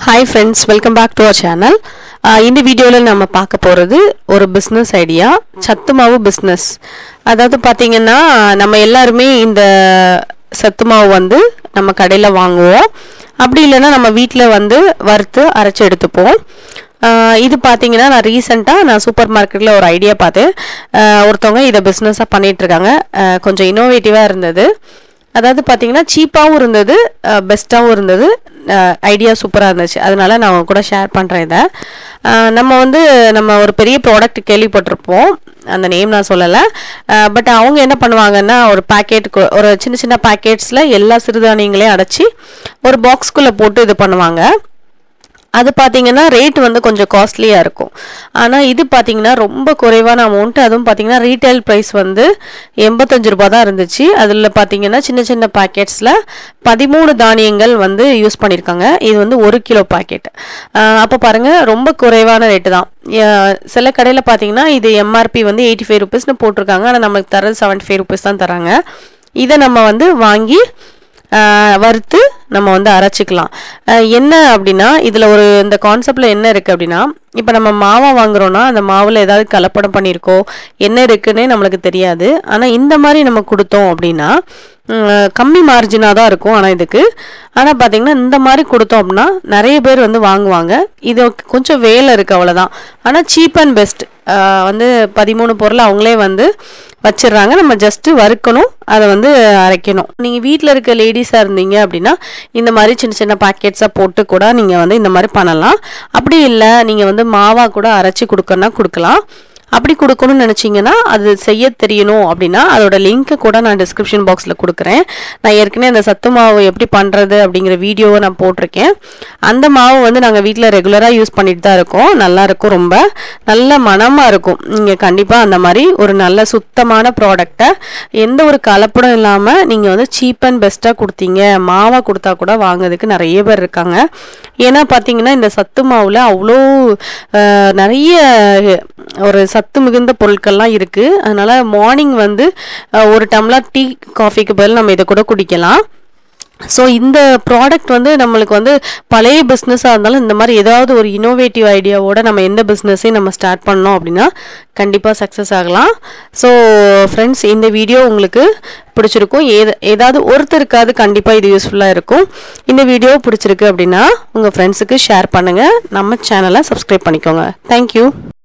hi friends welcome back to our channel இந்த வீடியோவில் நம்ம பார்க்க போகிறது ஒரு பிஸ்னஸ் ஐடியா சத்து மாவு பிஸ்னஸ் அதாவது பார்த்தீங்கன்னா நம்ம எல்லாருமே இந்த சத்து மாவு வந்து நம்ம கடையில் வாங்குவோம் அப்படி இல்லைன்னா நம்ம வீட்டில் வந்து வறுத்து அரைச்சி எடுத்துப்போம் ஆஹ் இது பார்த்தீங்கன்னா நான் ரீசெண்டாக நான் சூப்பர் மார்க்கெட்டில் ஒரு ஐடியா பார்த்தேன் ஆஹ் ஒருத்தவங்க இதை பிஸ்னஸாக பண்ணிகிட்ருக்காங்க கொஞ்சம் இன்னோவேட்டிவாக இருந்தது அதாவது பார்த்தீங்கன்னா சீப்பாகவும் இருந்தது பெஸ்ட்டாகவும் இருந்தது ஐடியா சூப்பராக இருந்துச்சு அதனால நான் உங்க கூட ஷேர் பண்ணுறேன் இதை அஹ் நம்ம வந்து நம்ம ஒரு பெரிய ப்ராடக்ட் கேள்விப்பட்டிருப்போம் அந்த நேம் நான் சொல்லலை பட் அவங்க என்ன பண்ணுவாங்கன்னா ஒரு பேக்கெட் ஒரு சின்ன சின்ன பேக்கெட்ஸில் எல்லா சிறுதானியங்களையும் அடைச்சி ஒரு பாக்ஸ்குள்ளே போட்டு இது பண்ணுவாங்க அது பார்த்தீங்கன்னா ரேட் வந்து கொஞ்சம் காஸ்ட்லியாக இருக்கும் ஆனால் இது பார்த்தீங்கன்னா ரொம்ப குறைவான அமௌண்ட் அதுவும் பார்த்தீங்கன்னா ரீட்டைல் ப்ரைஸ் வந்து எண்பத்தஞ்சு ரூபா தான் இருந்துச்சு அதில் பார்த்தீங்கன்னா சின்ன சின்ன பேக்கெட்ஸில் பதிமூணு தானியங்கள் வந்து யூஸ் பண்ணியிருக்காங்க இது வந்து ஒரு கிலோ பாக்கெட் அப்போ பாருங்கள் ரொம்ப குறைவான ரேட்டு தான் அஹ் சில கடையில் பார்த்தீங்கன்னா இது எம்ஆர்பி வந்து எயிட்டி ஃபைவ் ருபீஸ்னு போட்டிருக்காங்க ஆனால் நம்மளுக்கு தரது செவன்ட்டி ஃபைவ் ருபீஸ் தான் தராங்க இதை நம்ம வந்து வாங்கி ஆஹ் வறுத்து நம்ம வந்து அரைச்சிக்கலாம் ஆஹ் என்ன அப்படின்னா இதில் ஒரு இந்த கான்செப்டில் என்ன இருக்குது அப்படின்னா இப்போ நம்ம மாவை வாங்குறோன்னா அந்த மாவில் ஏதாவது கலப்படம் பண்ணியிருக்கோ என்ன இருக்குன்னே நம்மளுக்கு தெரியாது ஆனால் இந்த மாதிரி நம்ம கொடுத்தோம் அப்படின்னா உம், கம்மி மார்ஜினாக தான் இருக்கும் ஆனால் இதுக்கு ஆனால் பார்த்தீங்கன்னா இந்த மாதிரி கொடுத்தோம் அப்படின்னா நிறைய பேர் வந்து வாங்குவாங்க இது கொஞ்சம் வேலை இருக்குது அவ்வளோதான் ஆனால் சீப் அண்ட் பெஸ்ட் வந்து பதிமூணு பொருள் அவங்களே வந்து வச்சிடுறாங்க நம்ம ஜஸ்ட்டு வறுக்கணும் அதை வந்து அரைக்கணும் நீங்கள் வீட்டில் இருக்க லேடிஸாக இருந்தீங்க அப்படின்னா இந்த மாதிரி சின்ன சின்ன பாக்கெட்ஸாக போட்டு கூட நீங்கள் வந்து இந்த மாதிரி பண்ணலாம் அப்படி இல்லை நீங்கள் வந்து மாவாக கூட அரைச்சி கொடுக்கணும்னா கொடுக்கலாம் அப்படி கொடுக்கணும்னு நினச்சிங்கன்னா அது செய்ய தெரியணும் அப்படின்னா அதோட லிங்க்கை கூட நான் டிஸ்கிரிப்ஷன் பாக்ஸில் கொடுக்குறேன் நான் ஏற்கனவே அந்த சத்து மாவு எப்படி பண்ணுறது அப்படிங்கிற வீடியோவை நான் போட்டிருக்கேன் அந்த மாவு வந்து நாங்கள் வீட்டில் ரெகுலராக யூஸ் பண்ணிட்டு தான் இருக்கோம் நல்லா இருக்கும் ரொம்ப நல்ல மனமாக இருக்கும் நீங்கள் கண்டிப்பாக அந்த மாதிரி ஒரு நல்ல சுத்தமான ப்ராடக்டை எந்த ஒரு கலப்படம் இல்லாமல் நீங்கள் வந்து சீப் அண்ட் பெஸ்ட்டாக கொடுத்தீங்க மாவாக கொடுத்தா கூட வாங்குறதுக்கு நிறைய பேர் இருக்காங்க ஏன்னா பார்த்தீங்கன்னா இந்த சத்து மாவில் அவ்வளோ அஹ், நிறைய ஒரு சத்து மிகுந்த பொருட்கள்லாம் இருக்குது அதனால் மார்னிங் வந்து அஹ், ஒரு டம்ளர் டீ காஃபிக்கு பதில் நம்ம இதை கூட குடிக்கலாம் ஸோ இந்த ப்ராடக்ட் வந்து நம்மளுக்கு வந்து பழைய பிஸ்னஸாக இருந்தாலும் இந்த மாதிரி ஏதாவது ஒரு இனோவேட்டிவ் ஐடியாவோட நம்ம எந்த பிஸ்னஸையும் நம்ம ஸ்டார்ட் பண்ணோம் அப்படின்னா கண்டிப்பாக சக்ஸஸ் ஆகலாம் ஸோ ஃப்ரெண்ட்ஸ் இந்த வீடியோ உங்களுக்கு பிடிச்சிருக்கும் ஏது ஏதாவது ஒருத்தருக்காவது கண்டிப்பாக இது யூஸ்ஃபுல்லாக இருக்கும் இந்த வீடியோ பிடிச்சிருக்கு அப்படின்னா உங்கள் ஃப்ரெண்ட்ஸுக்கு ஷேர் பண்ணுங்கள் நம்ம சேனலை சப்ஸ்கிரைப் பண்ணிக்கோங்க தேங்க்யூ